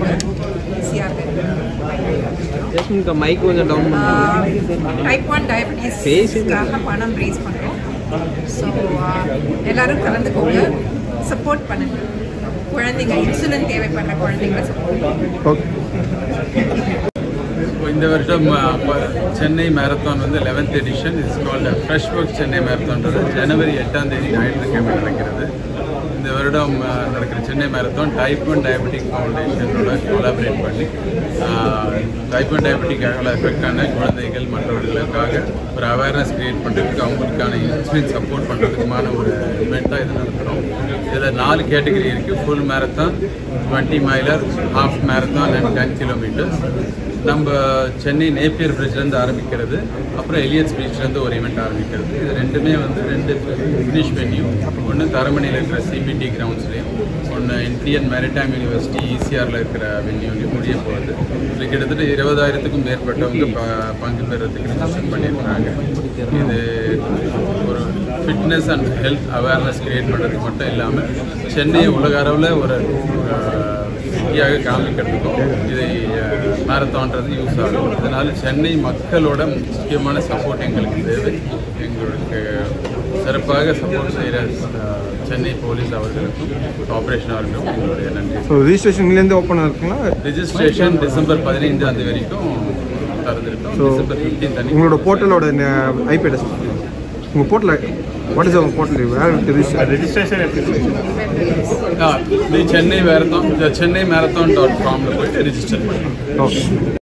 ஈஸியாக ஜஸ்மின்கா மைக் கொஞ்சம் டவுன் பண்ணுங்க டைப் ஒன் டயபிட்டிஸ்க்காக பணம் ரேஸ் பண்ணுறோம் ஸோ எல்லாரும் கலந்துக்கோங்க சப்போர்ட் பண்ணுங்க குழந்தைங்க இன்சுலின் தேவைப்படுற குழந்தைங்களை சப்போர்ட் பண்ணுங்க ஓகே இப்போ இந்த வருஷம் அஹ், ப- சென்னை மேரத்தான் வந்து eleventh edition is called fresh work Chennai மேரத்தான்றது ஜனவரி எட்டாம் தேதி ஞாயிற்றுக்கிழமை நடக்கிறது இந்த வருடம் அஹ், நடக்கிற Chennai marathon type one diabetic ஃபவுண்டேஷனோட கொலாபரேட் பண்ணி டைப் ஒன் டயபெட்டிக்காக எஃபெக்ட் ஆன குழந்தைகள் மற்றவர்களுக்காக ஒரு அவேர்னஸ் கிரியேட் பண்ணுறதுக்கு அவங்களுக்கான இன்சுலின் சப்போர்ட் பண்ணுறதுக்குமான ஒரு இவெண்ட்டாக இது நடத்துகிறோம் இதில் நாலு கேட்டகரி இருக்குது full marathon twenty miler half marathon and ten kilometres நம்ம சென்னை நேப்பியர் பிரிட்ஜ்லேருந்து ஆரம்பிக்கிறது அப்புறம் எலியட்ஸ் பீச்லேருந்து ஒரு ஈவெண்ட் ஆரம்பிக்கிறது இது ரெண்டுமே வந்து ரெண்டு ஃபினிஷ் வென்யூ ஒன்று தரமணியில் இருக்கிற சிபிடி கிரவுண்ட்ஸ்லேயும் ஒன்று இந்தியன் மேரிடைம் யூனிவர்சிட்டி ஈசிஆரில் இருக்கிற வென்யூலையும் முடிய போகுது இதில் கிட்டத்தட்ட இருபதாயிரத்துக்கும் மேற்பட்டவங்க ப பங்கு பெறதுக்கு ரிஜிஸ்டர் பண்ணியிருக்கிறாங்க இது ஒரு fitness and health awareness create பண்ணுறதுக்கு மட்டும் இல்லாமல் சென்னையை உலக அளவில் ஒரு சிட்டியாக காமிக்கிறதுக்கும் இதை மேரத்தான்றது யூஸ் ஆகும் அதனால் சென்னை மக்களோட முக்கியமான சப்போர்ட் எங்களுக்கு தேவை எங்களுக்கு சிறப்பாக சப்போர்ட் செய்கிற சென்னை போலீஸ் அவர்களுக்கும் ஆப்ரேஷன் அவர்களுக்கும் எங்களுடைய நன்றி ஸோ ரிஜிஸ்ட்ரேஷன் இங்கேருந்து ஓப்பன் இருக்குங்களா ரிஜிஸ்ட்ரேஷன் டிசம்பர் பதினைந்தாம் தேதி வரைக்கும் திறந்திருக்கோம் So, டிசம்பர் ஃபிஃப்டீன் அன்னைக்கு உங்களோட போர்ட்டலோட ஐபி அட்ரஸ் உங்கள் portal what is our portal where register registration எப்படி ஆ, இது Chennai marathon Chennai marathon dot காமில் போயிட்டு ரிஜிஸ்டர் பண்ணுங்க ஓகே